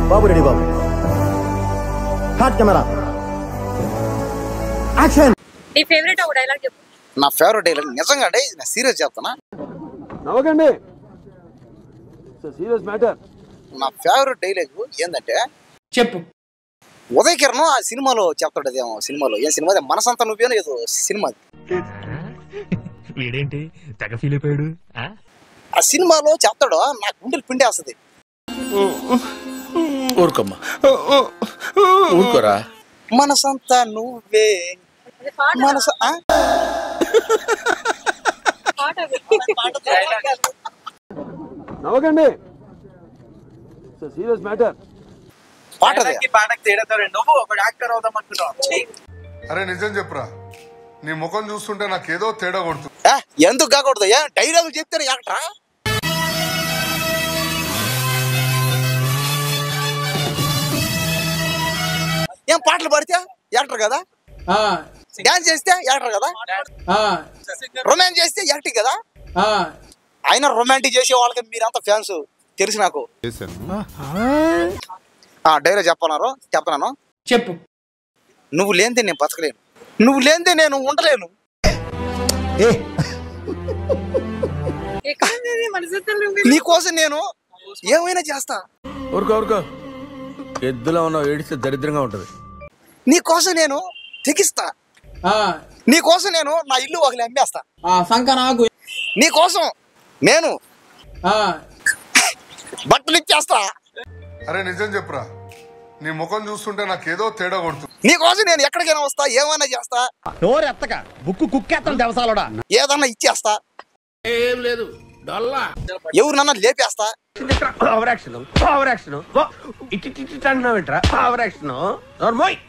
బాబు ready బాబు హాట్ camera action నీ ఫేవరెట్ ఒక డైలాగ్ చెప్పు నా ఫేవరెట్ డైలాగ్ నిజంగా అంటే ఇది నా సీరియస్ చెప్తానా నవ్వకండి సీరియస్ మ్యాటర్ నా ఫేవరెట్ డైలాగ్ ఏంటంటే చెప్పు ఉదయ్ కిరణ్ ఆ సినిమాలో చెప్తాడు అదేమో సినిమాలో ఏం సినిమా అదే మనసంతా నువ్వేనో ఏదో సినిమా అది. వీడేంటి తెగ ఫీల్ అయిపోయాడు ఆ? ఆ సినిమాలో చెప్తాడు నా గుండెలు పిండేస్తుంది ఊరుకోమ్మా ఊరుకోరా మనసంతా నువ్వే అది పాట మనస ఆ? పాట అది. నవ్వకండి సీరియస్ మ్యాటర్ పాట అది. పాటకి తేడా నువ్వు ఒక యాక్టర్ అవుదాం అనుకున్నావు అరే నిజం చెప్పురా నీ ముఖం చూస్తుంటే నాకేదో తేడా కొడుతుంది ఆ, ఎందుకు కాకూడదు ఏ డైలాగ్ చెప్తారు యాక్టరా ఏం పాటలు పాడితే యాక్టర్ కదా ఆ, డాన్స్ చేస్తే యాక్టర్ కదా ఆ, రొమాన్స్ చేస్తే యాక్టింగ్ కదా ఆ. అయినా రొమాంటిక్ చేసే వాళ్ళకి మీరంతా ఫ్యాన్స్ తెలుసు నాకు ఆ డైలాగ్ చెప్పన్నారు చెప్తున్నాను చెప్పు నువ్వు లేనిదే నేను బతకలేను నువ్వు లేనిదే నేను ఉండలేను ఏ ఎక్కడ ఉంది ఇది? మనసంతా నువ్వే. నీకోసం నేను ఏమైనా చేస్తా ఊరుకో ఊరుకో ఎద్దులో ఉన్న ఏడిస్తే దరిద్రంగా ఉంటది నీకోసం నేను తెగిస్తా ఆ, నీకోసం నేను నా ఇల్లు ఒకరి అమ్మేస్తా ఆ, సంక నాకు నీకోసం నేను ఆ, బట్టలు ఇచ్చేస్తా అరే నిజం చెప్పురా నీ ముఖం చూస్తుంటే నాకేదో తేడా కొడుతుంది నీకోసం నేను ఎక్కడికైనా వస్తా ఏమైనా చేస్తా నోరెత్తక బుక్కు కుక్కేస్తాను దేవసాలోడా ఏదన్నా ఇచ్చేస్తా ఏం లేదు డొల్లా ఎవరినన్నా లేపేస్తా ఓవర్ యాక్షన్ ఓవర్ యాక్షన్ ఇట్టి ఇట్టి అంటున్నావు ఏంట్రా ఓవర్ యాక్షన్ నోర్మోయ్